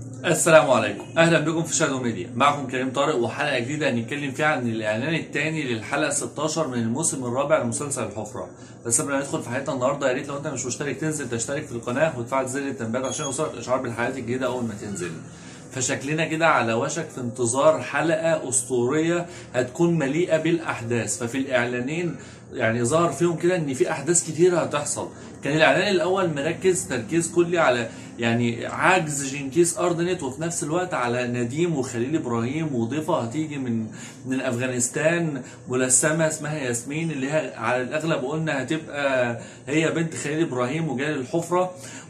السلام عليكم اهلا بكم في شادو ميديا معكم كريم طارق وحلقه جديده هنتكلم فيها عن الاعلان الثاني للحلقه 16 من الموسم الرابع لمسلسل الحفره بس قبل ما ندخل في حلقتنا النهارده يا ريت لو انت مش مشترك تنزل تشترك في القناه وتفعل زر التنبيهات عشان يوصلك اشعار بالحلقات الجديده اول ما تنزل فشكلنا كده على وشك في انتظار حلقه اسطوريه هتكون مليئه بالاحداث ففي الاعلانين يعني ظهر فيهم كده ان في احداث كتيره هتحصل كان الاعلان الاول مركز تركيز كلي على يعني عجز جنكيز اردنت وفي نفس الوقت على نديم وخليل ابراهيم وضيفه هتيجي من من افغانستان ملثمه اسمها ياسمين اللي هي على الاغلب قلنا هتبقى هي بنت خليل ابراهيم وجايه الحفره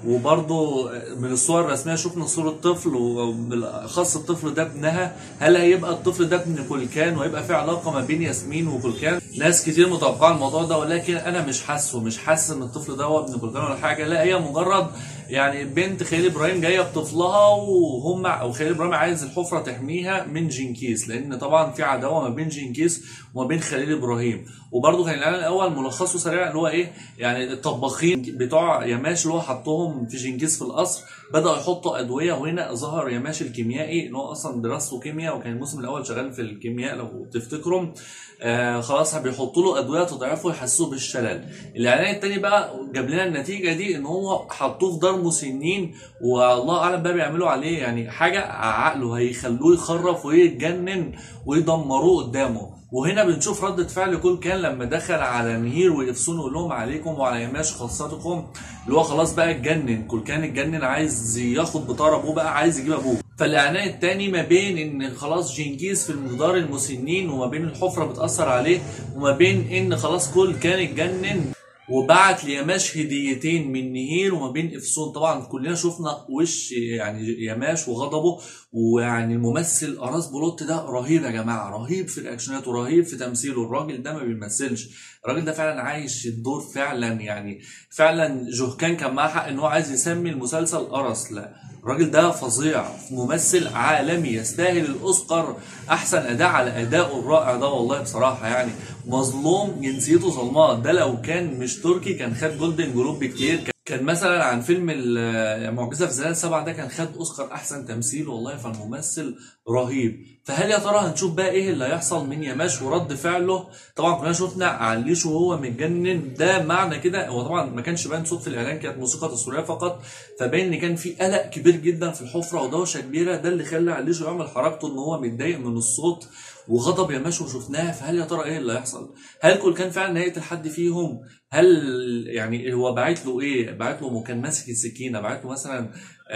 وبرضه من الصور الرسميه شفنا صوره طفل وبالاخص الطفل ده ابنها هل هيبقى الطفل ده ابن كولكان ويبقى في علاقه ما بين ياسمين وكولكان ناس كتير متوقعه الموضوع ده ولكن انا مش حاسه مش حاسس ان الطفل ده هو ابن كولكان ولا حاجه لا هي مجرد يعني بنت خليل ابراهيم جايه بطفلها وهم او خليل ابراهيم عايز الحفره تحميها من جنكيز لان طبعا في عداوه ما بين جنكيز وما بين خليل ابراهيم وبرده كان الاعلان الاول ملخصه سريع اللي هو ايه يعني الطباخين بتوع يماش اللي هو حطهم في جنكيز في القصر بداوا يحطوا ادويه وهنا ظهر يماش الكيميائي اللي هو اصلا دراسته كيمياء وكان الموسم الاول شغال في الكيمياء لو تفتكروا آه خلاص بيحطوا له ادويه تضعفه يحسوه بالشلل الاعلان التاني بقى جاب لنا النتيجه دي ان هو حطوه في دار مسنين والله اعلم بقى بيعملوا عليه يعني حاجه عقله هيخلوه يخرف ويتجنن ويدمروه قدامه وهنا بنشوف ردة فعل كل كان لما دخل على نهير ويفسون يقول لهم عليكم وعلى يماش خاصتكم اللي هو خلاص بقى اتجنن كل كان اتجنن عايز ياخد بطار ابوه بقى عايز يجيب ابوه فالاعلان الثاني ما بين ان خلاص جنكيز في مقدار المسنين وما بين الحفره بتاثر عليه وما بين ان خلاص كل كان اتجنن وبعت ليماش هديتين من نهير وما بين افسون طبعا كلنا شفنا وش يعني يماش وغضبه ويعني الممثل اراس بولوت ده رهيب يا جماعه رهيب في الاكشنات ورهيب في تمثيله الراجل ده ما بيمثلش الراجل ده فعلا عايش الدور فعلا يعني فعلا جوهكان كان معاه حق ان هو عايز يسمي المسلسل ارس لا الراجل ده فظيع ممثل عالمي يستاهل الاوسكار احسن اداء على ادائه الرائع ده والله بصراحه يعني مظلوم جنسيته ظلماء ده لو كان مش تركي كان خد جولدن جلوب بكتير كان مثلا عن فيلم المعجزه في زلال سبعة ده كان خد اوسكار احسن تمثيل والله فالممثل رهيب فهل يا ترى هنشوف بقى ايه اللي هيحصل من يماش ورد فعله طبعا كلنا شفنا عليش وهو متجنن ده معنى كده هو طبعا ما كانش باين صوت في الاعلان كانت موسيقى تصويريه فقط فباين ان كان في قلق كبير جدا في الحفره ودوشه كبيره ده اللي خلى عليشو يعمل حركته ان هو متضايق من الصوت وغضب يماش وشفناها فهل يا ترى ايه اللي هيحصل؟ هل كل كان فعلا هيقتل حد فيهم؟ هل يعني هو باعت له ايه؟ باعت له كان ماسك السكينه، باعت له مثلا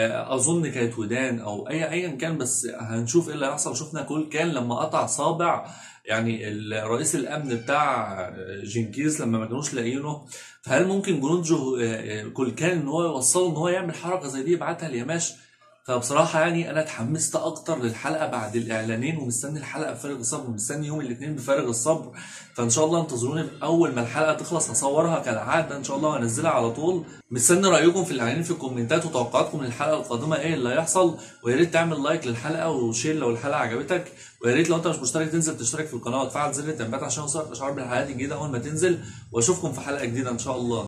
اظن كانت ودان او اي ايا كان بس هنشوف ايه اللي هيحصل شفنا كل كان لما قطع صابع يعني رئيس الامن بتاع جنكيز لما ما كانوش لاقيينه فهل ممكن جنود جو كل كان ان هو يوصله ان هو يعمل حركه زي دي يبعتها ليماش فبصراحة يعني أنا اتحمست أكتر للحلقة بعد الإعلانين ومستني الحلقة بفارغ الصبر ومستني يوم الاثنين بفارغ الصبر فإن شاء الله انتظروني أول ما الحلقة تخلص هصورها كالعادة إن شاء الله وأنزلها على طول مستني رأيكم في الإعلانين في الكومنتات وتوقعاتكم للحلقة القادمة إيه اللي هيحصل ويا ريت تعمل لايك للحلقة وشير لو الحلقة عجبتك ويا ريت لو أنت مش مشترك تنزل تشترك في القناة وتفعل زر التنبيهات عشان يوصلك أشعار بالحلقات الجديدة أول ما تنزل وأشوفكم في حلقة جديدة إن شاء الله